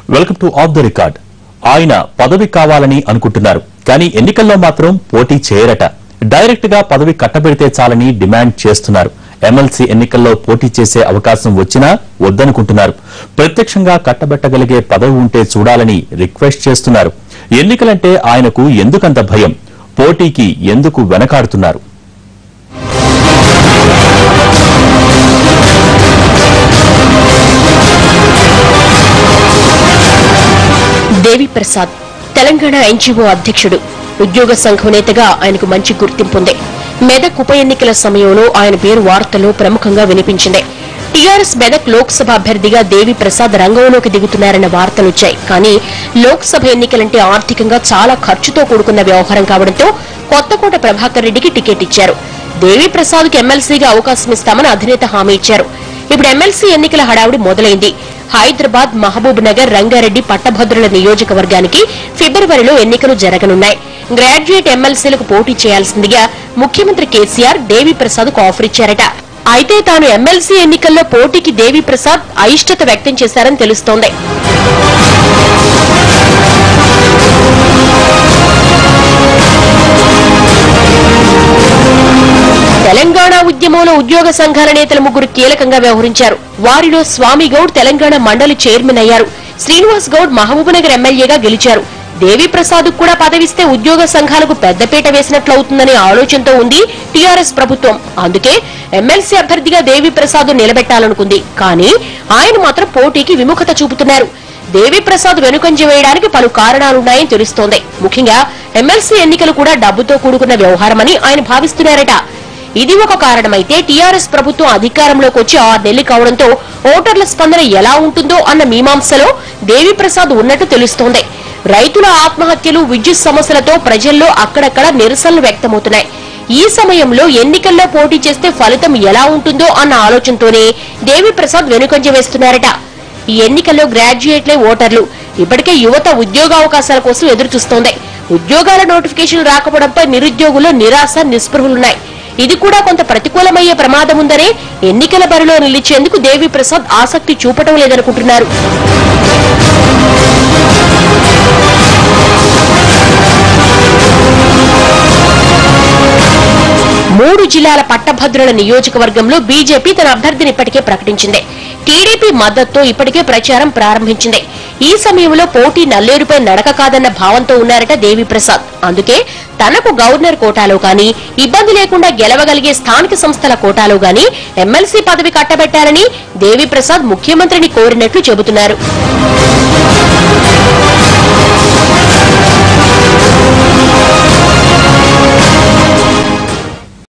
welcome to off the record ఆయన పదవి కావాలని అనుకుంటున్నారు కానీ ఎన్నికల్లో మాత్రం పోటీ చేయరట డైరెక్ట్ గా పదవి కట్టబెడితే చాలని డిమాండ్ చేస్తున్నారు ఎమ్మెల్సీ ఎన్నికల్లో పోటీ చేసే అవకాశం వచ్చినా వద్దనుకుంటున్నారు ప్రత్యక్షంగా కట్టబెట్టగలిగే పదవి ఉంటే చూడాలని రిక్వెస్ట్ చేస్తున్నారు ఎన్నికలంటే ఆయనకు ఎందుకంత భయం పోటీకి ఎందుకు వెనకాడుతున్నారు దేవిప్రసాద్ తెలంగాణ ఎన్జీఓ అధ్యక్షుడు ఉద్యోగ సంఘం నేతగా ఆయనకు మంచి గుర్తింపుంది మెదక్ ఉప ఎన్నికల సమయంలో ఆయన పేరు వార్తల్లో ప్రముఖంగా వినిపించింది టీఆర్ఎస్ మెదక్ లోక్సభ అభ్యర్థిగా దేవిప్రసాద్ రంగంలోకి దిగుతున్నారన్న వార్తలొచ్చాయి కానీ లోక్సభ ఎన్నికలంటే ఆర్థికంగా చాలా ఖర్చుతో కూడుకున్న వ్యవహారం కావడంతో కొత్తకోట ప్రభాకర్ రెడ్డికి టికెట్ ఇచ్చారు దేవిప్రసాద్ కు ఎమ్మెల్సీగా అవకాశం ఇస్తామని అధినేత హామీ ఇచ్చారు ఇప్పుడు ఎమ్మెల్సీ ఎన్నికల హడావుడి మొదలైంది హైదరాబాద్ మహబూబ్ నగర్ రంగారెడ్డి పట్టభద్రుల నియోజకవర్గానికి ఫిబ్రవరిలో ఎన్నికలు జరగనున్నాయి గ్రాడ్యుయేట్ ఎమ్మెల్సీలకు పోటీ చేయాల్సిందిగా ముఖ్యమంత్రి కేసీఆర్ దేవిప్రసాద్ కు ఆఫర్ ఇచ్చారట అయితే తాను ఎమ్మెల్సీ ఎన్నికల్లో పోటీకి దేవిప్రసాద్ అయిష్టత వ్యక్తం చేశారని తెలుస్తోంది తెలంగాణ ఉద్యమంలో ఉద్యోగ సంఘాల నేతల ముగ్గురు కీలకంగా వ్యవహరించారు వారిలో స్వామి గౌడ్ తెలంగాణ మండలి చైర్మన్ అయ్యారు శ్రీనివాస్ గౌడ్ మహబూబ్నగర్ ఎమ్మెల్యేగా గెలిచారు దేవిప్రసాద్ కూడా పదవిస్తే ఉద్యోగ సంఘాలకు పెద్దపీట వేసినట్లవుతుందనే ఆలోచనతో ఉంది టీఆర్ఎస్ ప్రభుత్వం అందుకే ఎమ్మెల్సీ అభ్యర్థిగా దేవిప్రసాద్ నిలబెట్టాలనుకుంది కానీ ఆయన మాత్రం పోటీకి విముఖత చూపుతున్నారు దేవిప్రసాద్ వెనుకంజ వేయడానికి పలు కారణాలున్నాయని తెలుస్తోంది ముఖ్యంగా ఎమ్మెల్సీ ఎన్నికలు కూడా డబ్బుతో కూడుకున్న వ్యవహారమని ఆయన భావిస్తున్నారట ఇది ఒక కారణమైతే టీఆర్ఎస్ ప్రభుత్వం అధికారంలోకి వచ్చి ఆరు నెలలు కావడంతో ఓటర్ల స్పందన ఎలా ఉంటుందో అన్న మీమాంసలో దేవిప్రసాద్ ఉన్నట్టు తెలుస్తోంది రైతుల ఆత్మహత్యలు విద్యుత్ సమస్యలతో ప్రజల్లో అక్కడక్కడ నిరసనలు వ్యక్తమవుతున్నాయి ఈ సమయంలో ఎన్నికల్లో పోటీ చేస్తే ఫలితం ఎలా ఉంటుందో అన్న ఆలోచనతోనే దేవిప్రసాద్ వెనుకంజ వేస్తున్నారట ఈ ఎన్నికల్లో గ్రాడ్యుయేట్లే ఓటర్లు ఇప్పటికే యువత ఉద్యోగావకాశాల కోసం ఎదురు చూస్తోంది ఉద్యోగాల నోటిఫికేషన్ రాకపోవడంపై నిరుద్యోగుల్లో నిరాశ నిస్పృహలున్నాయి ఇది కూడా కొంత ప్రతికూలమయ్యే ప్రమాదం ఉందనే ఎన్నికల బరిలో నిలిచేందుకు దేవిప్రసాద్ ఆసక్తి చూపటం లేదనుకుంటున్నారు మూడు జిల్లాల పట్టభద్రుల నియోజకవర్గంలో బీజేపీ తన అభ్యర్థిని ఇప్పటికే ప్రకటించింది టీడీపీ మద్దతుతో ఇప్పటికే ప్రచారం ప్రారంభించింది ఈ సమయంలో పోటీ నల్లేరుపై నడక కాదన్న భావంతో ఉన్నారట దేవిప్రసాద్ అందుకే తనకు గవర్నర్ కోటాలో గాని ఇబ్బంది లేకుండా గెలవగలిగే స్థానిక సంస్థల కోటాలో గాని ఎమ్మెల్సీ పదవి కట్టబెట్టాలని దేవిప్రసాద్ ముఖ్యమంత్రిని కోరినట్లు చెబుతున్నారు